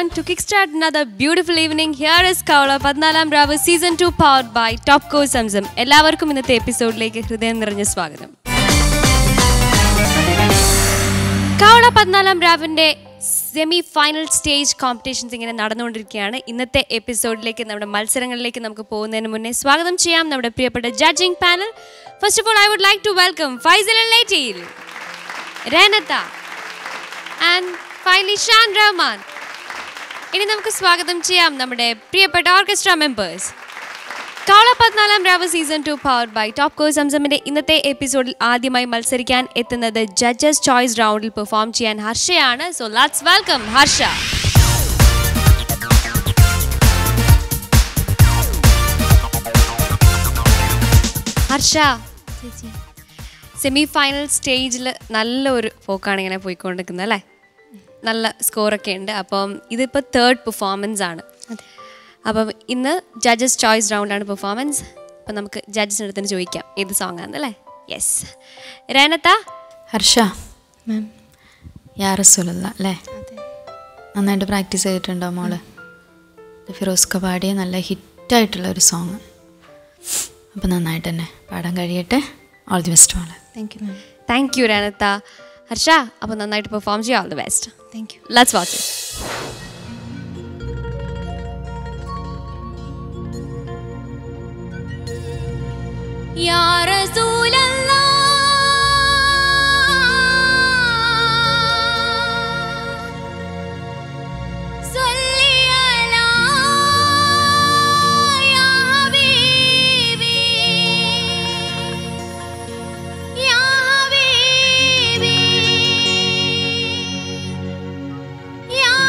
everyone. To kickstart another beautiful evening, here is Kaula പതിനാലാം രാവ് season two powered by Topco സംസം എല്ലാവർക്കും ഇന്നത്തെ എപ്പിസോഡിലേക്ക് ഹൃദയം നിറഞ്ഞ സ്വാഗതം കവള പതിനാലാം രാവിന്റെ സെമി ഫൈനൽ സ്റ്റേജ് കോമ്പറ്റീഷൻസ് ഇങ്ങനെ നടന്നുകൊണ്ടിരിക്കുകയാണ് ഇന്നത്തെ എപ്പിസോഡിലേക്ക് നമ്മുടെ മത്സരങ്ങളിലേക്ക് നമുക്ക് പോകുന്നതിന് മുന്നേ സ്വാഗതം ചെയ്യാം നമ്മുടെ പ്രിയപ്പെട്ട judging panel first of all I would like to welcome Faisal ലേറ്റയിൽ രേനത്ത ആൻഡ് ഫൈനലി ഷാൻ റഹ്മാൻ ഇനി നമുക്ക് സ്വാഗതം ചെയ്യാം നമ്മുടെ പ്രിയപ്പെട്ട ഓർക്കസ്ട്ര മെമ്പേഴ്സ് കാള പതിനാലാം രാവ് season two power by top കോ സംസമിന്റെ ഇന്നത്തെ എപ്പിസോഡിൽ ആദ്യമായി മത്സരിക്കാൻ എത്തുന്നത് ജഡ്ജസ് ചോയ്സ് റൗണ്ടിൽ പെർഫോം ചെയ്യാൻ ഹർഷയാണ് so let's welcome Harsha Harsha semi final സ്റ്റേജിൽ നല്ലൊരു പോക്കാണ് ഇങ്ങനെ പോയിക്കൊണ്ടിരിക്കുന്നത് അല്ലേ നല്ല സ്കോറൊക്കെ ഉണ്ട് അപ്പം ഇതിപ്പോൾ തേർഡ് പെർഫോമൻസ് ആണ് അപ്പം ഇന്ന് ജഡ്ജസ് ചോയ്സ് റൗണ്ടാണ് പെർഫോമൻസ് അപ്പം നമുക്ക് ജഡ്ജസിൻ്റെ അടുത്ത് ചോദിക്കാം ഏത് സോങ് ആണെന്നല്ലേ യെസ് രേനത്ത ഹർഷ മാം യാ റസൂലല്ല അല്ലേ നന്നായിട്ട് പ്രാക്ടീസ് ചെയ്തിട്ടുണ്ടോ മോള് ഇത് ഫിറോസ്ക പാടിയ നല്ല ഹിറ്റായിട്ടുള്ള ഒരു സോങ് അപ്പോൾ നന്നായിട്ട് തന്നെ പാടാൻ കഴിയട്ടെ ഓൾ ദി ബെസ്റ്റ് മോളെ thank you ma'am thank you രേനത്ത ഹർഷ അപ്പം നന്നായിട്ട് പെർഫോം ചെയ്യാം all the best thank you let's watch يا رسول الله صلي على يا حبيبي يا حبيبي يا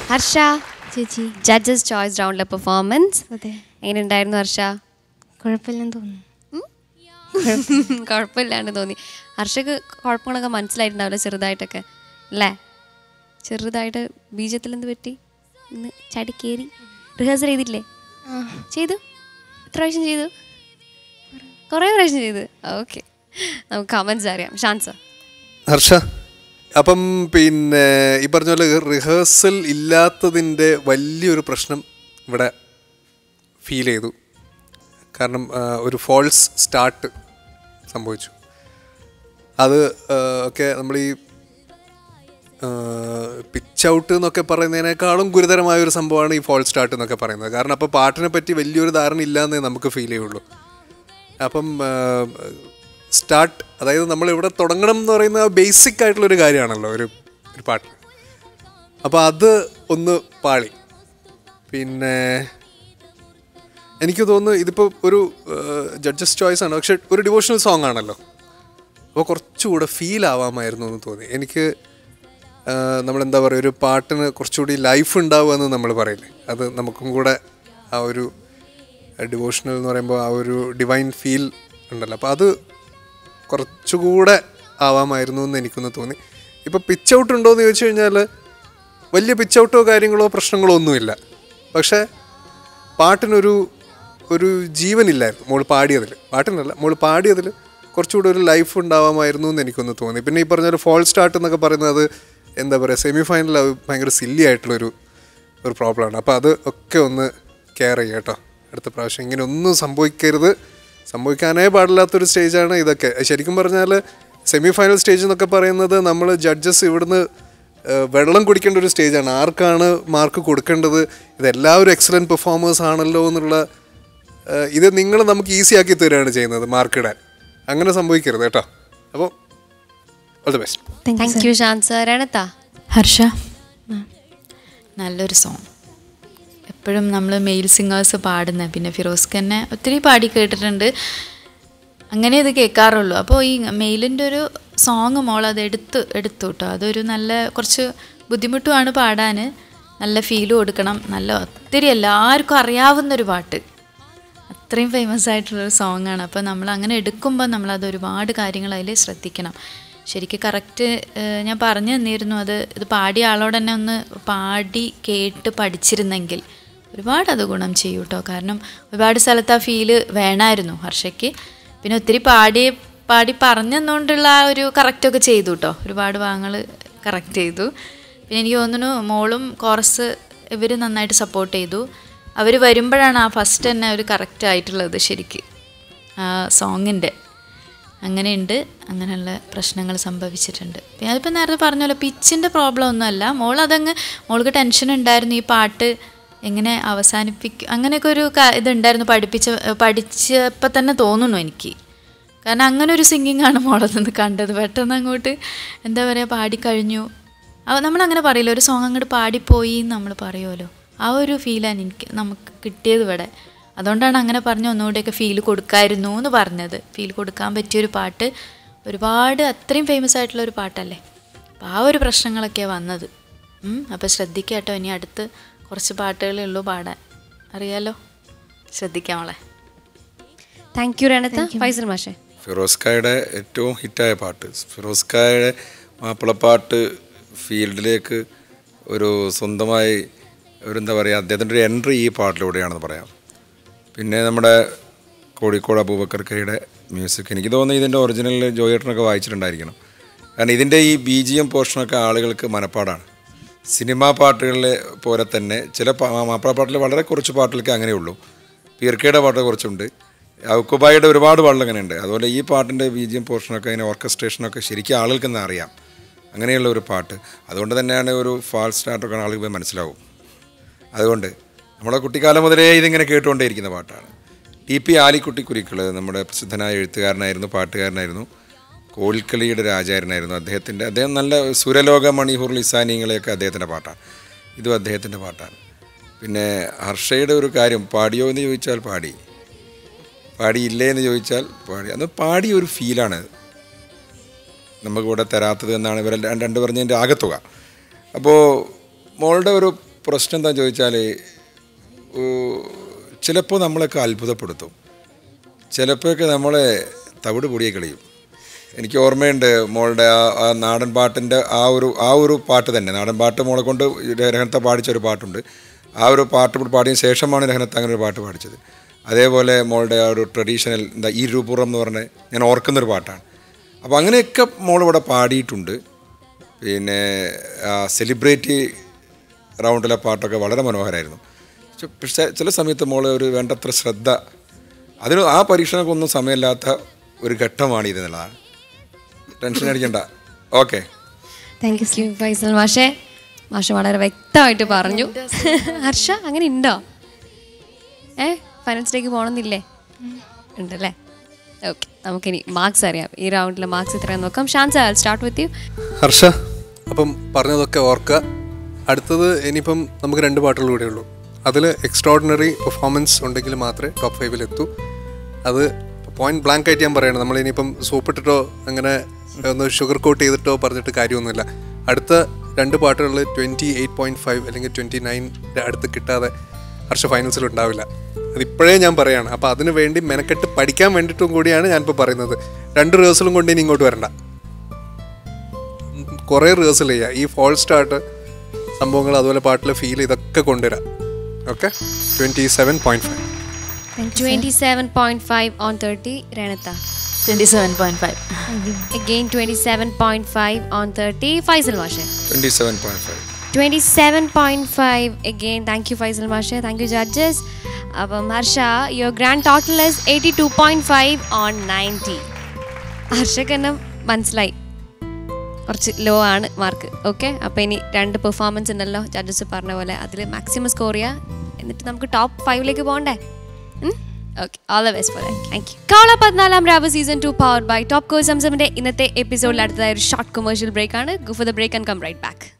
Harsha ചേച്ചി ജഡ്ജസ് ചോയ്സ് റൗണ്ടിലെ പെർഫോമൻസ് അതെ എങ്ങനെ ഉണ്ടായിരുന്നു ഹർഷ കുഴപ്പമില്ലെന്ന് തോന്നുന്നു കുഴപ്പമില്ലാണ്ട് തോന്നി ഹർഷക്ക് കുഴപ്പങ്ങളൊക്കെ മനസ്സിലായിട്ടുണ്ടാവില്ല ചെറുതായിട്ടൊക്കെ അല്ലേ ചെറുതായിട്ട് ബീജത്തിൽ എന്ത് പറ്റി ഇന്ന് ചാടി കയറി റിഹേഴ്സൽ ചെയ്തില്ലേ ചെയ്തു എത്ര പ്രാവശ്യം ചെയ്തു കുറേ പ്രാവശ്യം ചെയ്തു ഓക്കെ നമുക്ക് കമൻസ് അറിയാം ഷാൻസർ ഹർഷ അപ്പം പിന്നെ ഈ പറഞ്ഞ പോലെ റിഹേഴ്സൽ ഇല്ലാത്തതിൻ്റെ വലിയൊരു പ്രശ്നം ഇവിടെ ഫീൽ ചെയ്തു കാരണം ആ, ഒരു ഫോൾസ് സ്റ്റാർട്ട് സംഭവിച്ചു അത് ആ, ഒക്കെ നമ്മൾ ഈ പിച്ച് ഔട്ട് എന്നൊക്കെ പറയുന്നതിനേക്കാളും ഗുരുതരമായ ഒരു സംഭവമാണ് ഈ ഫോൾ സ്റ്റാർട്ട് എന്നൊക്കെ പറയുന്നത് കാരണം അപ്പോൾ പാട്ടിനെ പറ്റി വലിയൊരു ധാരണ ഇല്ലാന്നേ നമുക്ക് ഫീൽ ചെയ്യുള്ളൂ അപ്പം സ്റ്റാർട്ട് അതായത് നമ്മൾ ഇവിടെ തുടങ്ങണം എന്ന് പറയുന്ന ബേസിക് ആയിട്ടുള്ളൊരു കാര്യമാണല്ലോ ഒരു ഒരു പാട്ടിൽ അപ്പോൾ അത് ഒന്ന് പാളി പിന്നെ എനിക്ക് തോന്നുന്നു ഇതിപ്പോൾ ഒരു ജഡ്ജസ് ചോയ്സ് ആണ് പക്ഷെ ഒരു ഡിവോഷണൽ സോങ് ആണല്ലോ അപ്പോൾ കുറച്ചുകൂടെ ഫീൽ ആവാമായിരുന്നു എന്ന് തോന്നി എനിക്ക് ആ, നമ്മളെന്താ പറയുക ഒരു പാട്ടിന് കുറച്ചുകൂടി ലൈഫ് ഉണ്ടാവുമെന്ന് നമ്മൾ പറയില്ലേ അത് നമുക്കും കൂടെ ആ ഒരു ഡിവോഷണൽ എന്ന് പറയുമ്പോൾ ആ ഒരു ഡിവൈൻ ഫീൽ ഉണ്ടല്ലോ അപ്പോൾ അത് കുറച്ചുകൂടെ ആവാമായിരുന്നു എന്ന് എനിക്കൊന്ന് തോന്നി ഇപ്പോൾ പിച്ച് ഔട്ട് ഉണ്ടോ എന്ന് ചോദിച്ചു കഴിഞ്ഞാൽ വലിയ പിച്ച് ഔട്ടോ കാര്യങ്ങളോ പ്രശ്നങ്ങളോ ഒന്നുമില്ല പക്ഷേ പാട്ടിനൊരു ഒരു ജീവനില്ലായിരുന്നു മോൾ പാടിയതിൽ പാട്ടിനല്ല മോൾ പാടിയതിൽ കുറച്ചുകൂടി ഒരു ലൈഫ് ഉണ്ടാവാമായിരുന്നു എന്ന് എനിക്കൊന്ന് തോന്നി പിന്നെ ഈ പറഞ്ഞ ഒരു ഫോൾ സ്റ്റാർട്ട് എന്നൊക്കെ പറയുന്നത് എന്താ പറയുക സെമി ഫൈനൽ അത് ഭയങ്കര സില്ലി ആയിട്ടുള്ളൊരു ഒരു പ്രോബ്ലമാണ് അപ്പോൾ അത് ഒക്കെ ഒന്ന് കെയർ ചെയ്യുക കേട്ടോ അടുത്ത പ്രാവശ്യം ഇങ്ങനെ ഒന്നും സംഭവിക്കരുത് സംഭവിക്കാനേ പാടില്ലാത്തൊരു സ്റ്റേജാണ് ഇതൊക്കെ ശരിക്കും പറഞ്ഞാൽ സെമി ഫൈനൽ സ്റ്റേജ് എന്നൊക്കെ പറയുന്നത് നമ്മൾ ജഡ്ജസ് ഇവിടുന്ന് ഏഹ്, വെള്ളം കുടിക്കേണ്ട ഒരു സ്റ്റേജാണ് ആർക്കാണ് മാർക്ക് കൊടുക്കേണ്ടത് ഇതെല്ലാവരും എക്സലൻറ്റ് പെർഫോമേഴ്സ് ആണല്ലോ എന്നുള്ള ഏഹ്, ഇത് നിങ്ങൾ നമുക്ക് ഈസി ആക്കി തരികയാണ് ചെയ്യുന്നത് മാർക്ക് ഇടാൻ അങ്ങനെ സംഭവിക്കരുത് കേട്ടോ അപ്പോൾ all the best thank you ഷാൻസർ രണത്താ ഹർഷ നല്ലൊരു സോങ് എപ്പോഴും നമ്മൾ മെയിൽ സിംഗേഴ്സ് പാടുന്ന പിന്നെ ഫിറോസ്ക്ക് തന്നെ ഒത്തിരി പാടി കേട്ടിട്ടുണ്ട് അങ്ങനെ ഇത് കേൾക്കാറുള്ളൂ അപ്പോൾ ഈ മെയിലിൻ്റെ ഒരു സോങ് മോൾ അത് എടുത്ത് എടുത്തു കേട്ടോ അതൊരു നല്ല കുറച്ച് ബുദ്ധിമുട്ടുമാണ് പാടാൻ നല്ല ഫീല് കൊടുക്കണം നല്ല ഒത്തിരി എല്ലാവർക്കും അറിയാവുന്നൊരു പാട്ട് അത്രയും ഫേമസ് ആയിട്ടുള്ളൊരു സോങ്ങാണ് അപ്പോൾ നമ്മൾ അങ്ങനെ എടുക്കുമ്പോൾ നമ്മളത് ഒരുപാട് കാര്യങ്ങൾ അതിൽ ശ്രദ്ധിക്കണം ശരിക്കും കറക്റ്റ് ഞാൻ പറഞ്ഞു തന്നിരുന്നു അത് ഇത് പാടിയ ആളോട് തന്നെ ഒന്ന് പാടി കേട്ട് പഠിച്ചിരുന്നെങ്കിൽ ഒരുപാട് അത് ഗുണം ചെയ്യും കേട്ടോ കാരണം ഒരുപാട് സ്ഥലത്ത് ആ ഫീല് വേണമായിരുന്നു ഹർഷയ്ക്ക് പിന്നെ ഒത്തിരി പാടി പാടി പറഞ്ഞെന്നുകൊണ്ടുള്ള ആ ഒരു കറക്റ്റൊക്കെ ചെയ്തു കേട്ടോ ഒരുപാട് ഭാഗങ്ങൾ കറക്റ്റ് ചെയ്തു പിന്നെ എനിക്ക് തോന്നുന്നു മോളും കോറസ് ഇവർ നന്നായിട്ട് സപ്പോർട്ട് ചെയ്തു അവർ വരുമ്പോഴാണ് ആ ഫസ്റ്റ് തന്നെ ഒരു കറക്റ്റ് ആയിട്ടുള്ളത് ശരിക്ക് ആ സോങ്ങിൻ്റെ അങ്ങനെയുണ്ട് അങ്ങനെയുള്ള പ്രശ്നങ്ങൾ സംഭവിച്ചിട്ടുണ്ട് പിന്നെ അതിപ്പോൾ നേരത്തെ പറഞ്ഞല്ലോ പിച്ചിൻ്റെ പ്രോബ്ലം ഒന്നുമല്ല മോൾ അതങ്ങ് മോൾക്ക് ടെൻഷൻ ഉണ്ടായിരുന്നു ഈ പാട്ട് എങ്ങനെ അവസാനിപ്പിക്കും അങ്ങനെയൊക്കെ ഒരു ക- ഇതുണ്ടായിരുന്നു പഠിപ്പിച്ച പഠിച്ചപ്പോൾ തന്നെ തോന്നുന്നു എനിക്ക് കാരണം അങ്ങനെ ഒരു സിംഗിങ് ആണ് മോളത് നിന്ന് കണ്ടത് പെട്ടെന്ന് അങ്ങോട്ട് എന്താ പറയുക പാടിക്കഴിഞ്ഞു അവ നമ്മളങ്ങനെ പറയില്ല ഒരു സോങ് അങ്ങോട്ട് പാടിപ്പോയി എന്ന് നമ്മൾ പറയുമല്ലോ ആ ഒരു ഫീലാണ് എനിക്ക് നമുക്ക് കിട്ടിയത് ഇവിടെ അതുകൊണ്ടാണ് അങ്ങനെ പറഞ്ഞ് ഒന്നുകൂടെയൊക്കെ ഫീൽ കൊടുക്കായിരുന്നു എന്ന് പറഞ്ഞത് ഫീൽ കൊടുക്കാൻ പറ്റിയൊരു പാട്ട് ഒരുപാട് അത്രയും ഫേമസ് ആയിട്ടുള്ള ഒരു പാട്ടല്ലേ അപ്പോൾ ആ ഒരു പ്രശ്നങ്ങളൊക്കെയാണ് വന്നത് അപ്പോൾ ശ്രദ്ധിക്കുക കേട്ടോ ഇനി അടുത്ത് കുറച്ച് പാട്ടുകളേ ഉള്ളൂ പാടാൻ അറിയാലോ ശ്രദ്ധിക്കാം മോളെ താങ്ക് യു രണത്ത ഫൈസൽ മാഷെ ഫിറോസ്കായുടെ ഏറ്റവും ഹിറ്റായ പാട്ട് ഫിറോസ്കായുടെ മാപ്പിളപ്പാട്ട് ഫീൽഡിലേക്ക് ഒരു സ്വന്തമായി ഒരു എന്താ പറയുക അദ്ദേഹത്തിൻ്റെ ഒരു എൻട്രി ഈ പാട്ടിലൂടെയാണെന്ന് പറയാം പിന്നെ നമ്മുടെ കോഴിക്കോട് അബൂബക്കർ കയുടെ മ്യൂസിക് എനിക്ക് തോന്നുന്നു ഇതിൻ്റെ ഒറിജിനൽ ജോയേട്ടനൊക്കെ വായിച്ചിട്ടുണ്ടായിരിക്കണം കാരണം ഇതിൻ്റെ ഈ ബി ജി എം പോർഷനൊക്കെ ആളുകൾക്ക് മനപ്പാടാണ് സിനിമാ പാട്ടുകളിലെ പോലെ തന്നെ ചില പാ- മാപ്പിള പാട്ടിൽ വളരെ കുറച്ച് പാട്ടുകൾക്ക് അങ്ങനെയുള്ളൂ പീർക്കയുടെ പാട്ട് കുറച്ചുണ്ട് ഔക്കുബായുടെ ഒരുപാട് പാട്ടുകൾ അങ്ങനെയുണ്ട് അതുപോലെ ഈ പാട്ടിൻ്റെ ബി ജി എം പോർഷനൊക്കെ അതിന് ഓർക്കസ്ട്രേഷനൊക്കെ ശരിക്കും ആളുകൾക്ക് ഇന്ന് അറിയാം അങ്ങനെയുള്ള ഒരു പാട്ട് അതുകൊണ്ട് തന്നെയാണ് ഒരു ഫാൾ സ്റ്റാർട്ടൊക്കെ ആളുകൾ പോയി മനസ്സിലാവും അതുകൊണ്ട് നമ്മുടെ കുട്ടിക്കാലം മുതലേ ഇതിങ്ങനെ കേട്ടുകൊണ്ടേയിരിക്കുന്ന പാട്ടാണ് ടി പി ആലിക്കുട്ടി കുരിക്കൾ നമ്മുടെ പ്രസിദ്ധനായ എഴുത്തുകാരനായിരുന്നു പാട്ടുകാരനായിരുന്നു കോൽക്കളിയുടെ രാജാരനായിരുന്നു അദ്ദേഹത്തിൻ്റെ അദ്ദേഹം നല്ല സുരലോക മണിഹൂർ ലിസാനിങ്ങളെയൊക്കെ അദ്ദേഹത്തിൻ്റെ പാട്ടാണ് ഇതും അദ്ദേഹത്തിൻ്റെ പാട്ടാണ് പിന്നെ ഹർഷയുടെ ഒരു കാര്യം പാടിയോ എന്ന് ചോദിച്ചാൽ പാടി പാടിയില്ലേ എന്ന് ചോദിച്ചാൽ പാടി അത് പാടിയ ഒരു ഫീലാണ് നമുക്ക് ഇവിടെ തരാത്തത് എന്നാണ് ഇവർ രണ്ട് പറഞ്ഞതിൻ്റെ ആകത്തുക അപ്പോൾ മോളുടെ ഒരു പ്രശ്നം എന്താ ചോദിച്ചാൽ ചിലപ്പോൾ നമ്മളൊക്കെ അത്ഭുതപ്പെടുത്തും ചിലപ്പോഴൊക്കെ നമ്മളെ തവിട് പൊടിയെ കളയും എനിക്ക് ഓർമ്മയുണ്ട് മോളുടെ ആ ആ നാടൻ പാട്ടിൻ്റെ ആ ഒരു ആ ഒരു പാട്ട് തന്നെ നാടൻ പാട്ട് മോളെ കൊണ്ട് രഹനത്ത പാടിച്ച ഒരു പാട്ടുണ്ട് ആ ഒരു പാട്ട് പാടിയതിന് ശേഷമാണ് രഹനത്ത് അങ്ങനെ ഒരു പാട്ട് പാടിച്ചത് അതേപോലെ മോളുടെ ആ ഒരു ട്രഡീഷണൽ എന്താ ഈ രൂപുറം എന്ന് പറഞ്ഞ ഞാൻ ഓർക്കുന്നൊരു പാട്ടാണ് അപ്പോൾ അങ്ങനെയൊക്കെ മോൾ ഇവിടെ പാടിയിട്ടുണ്ട് പിന്നെ സെലിബ്രിറ്റി റൗണ്ടിലെ പാട്ടൊക്കെ വളരെ മനോഹരമായിരുന്നു പക്ഷെ- പക്ഷേ ചില സമയത്ത് മോൾ ഒരു വേണ്ടത്ര ശ്രദ്ധ അതിന് ആ പരീക്ഷണക്കൊന്നും സമയമില്ലാത്ത ഒരു ഘട്ടമാണ് ഇത് എന്നുള്ളതാണ് ടെൻഷൻ അടിക്കണ്ട okay thank you Thank you, Faisal മാഷെ മാഷ് വളരെ വ്യക്തമായിട്ട് പറഞ്ഞു ഹർഷ അങ്ങനെ ഉണ്ടോ ഏ ഫൈനൽസിലേക്ക് പോകണമെന്നില്ലേ ഉണ്ടല്ലേ ഓക്കെ നമുക്കിനി മാർക്സ് അറിയാം ഈ റൗണ്ടിലെ മാർക്സ് എത്രയാണെന്ന് നോക്കാം ഷാൻസ സ്റ്റാർട്ട് വിത്ത് യു ഹർഷ അപ്പം പറഞ്ഞതൊക്കെ ഓർക്കുക അടുത്തത് ഇനിയിപ്പം നമുക്ക് രണ്ട് പാട്ടുകൾ കൂടെ ഉള്ളൂ അതിൽ എക്സ്ട്രോഡിനറി പെർഫോമൻസ് ഉണ്ടെങ്കിൽ മാത്രമേ ടോപ്പ് ഫൈവിൽ എത്തൂ അത് പോയിന്റ് ബ്ലാങ്ക് ആയിട്ട് ഞാൻ പറയണം നമ്മൾ ഇനിയിപ്പം സോപ്പിട്ടിട്ടോ അങ്ങനെ ഒന്ന് ഷുഗർ കോട്ട് ചെയ്തിട്ടോ പറഞ്ഞിട്ട് കാര്യമൊന്നുമില്ല അടുത്ത രണ്ട് പാട്ടുകളിൽ ട്വൻറ്റി എയ്റ്റ് പോയിൻറ്റ് ഫൈവ് അല്ലെങ്കിൽ ട്വൻറ്റി നയൻ്റെ അടുത്ത് കിട്ടാതെ ഹർഷ ഫൈനൽസിൽ ഉണ്ടാവില്ല അതിപ്പോഴേ ഞാൻ പറയാണ് അപ്പോൾ അതിന് വേണ്ടി മെനക്കെട്ട് പഠിക്കാൻ വേണ്ടിയിട്ടും കൂടിയാണ് ഞാനിപ്പോൾ പറയുന്നത് രണ്ട് റിഹേഴ്സലും കൊണ്ട് ഇനി ഇങ്ങോട്ട് വരണ്ട കുറേ റിഹേഴ്സൽ ചെയ്യുക ഈ ഫോൾ സ്റ്റാർട്ട് സംഭവങ്ങൾ അതുപോലെ പാട്ടിലെ ഫീൽ ഇതൊക്കെ കൊണ്ടുവരാം okay twenty seven point five twenty seven point five on thirty രേണത്ത twenty seven point five again twenty seven point five on thirty Faisal മാഷെ twenty seven point five twenty seven point five again thank you Faisal മാഷെ thank you judges അപ്പം Harsha your grand total is eighty two point five on ninety ഹർഷക്ക് തന്നെ മനസ്സിലായി കുറച്ച് law ആണ് mark okay അപ്പോൾ ഇനി രണ്ട് പെർഫോമൻസ് ഉണ്ടല്ലോ ജഡ്ജസ് പറഞ്ഞ പോലെ അതിൽ മാക്സിമം സ്കോർ ചെയ്യുക എന്നിട്ട് നമുക്ക് ടോപ്പ് ഫൈവിലേക്ക് പോകണ്ടേ okay all the best for thank you കാള പതിനാലാം രാവ് season two powered by top കോ സംസമിന്റെ ഇന്നത്തെ എപ്പിസോഡിൽ അടുത്തതായ ഒരു ഷോർട്ട് കൊമേഴ്ഷ്യൽ ബ്രേക്ക് ആണ് go for the break and come right back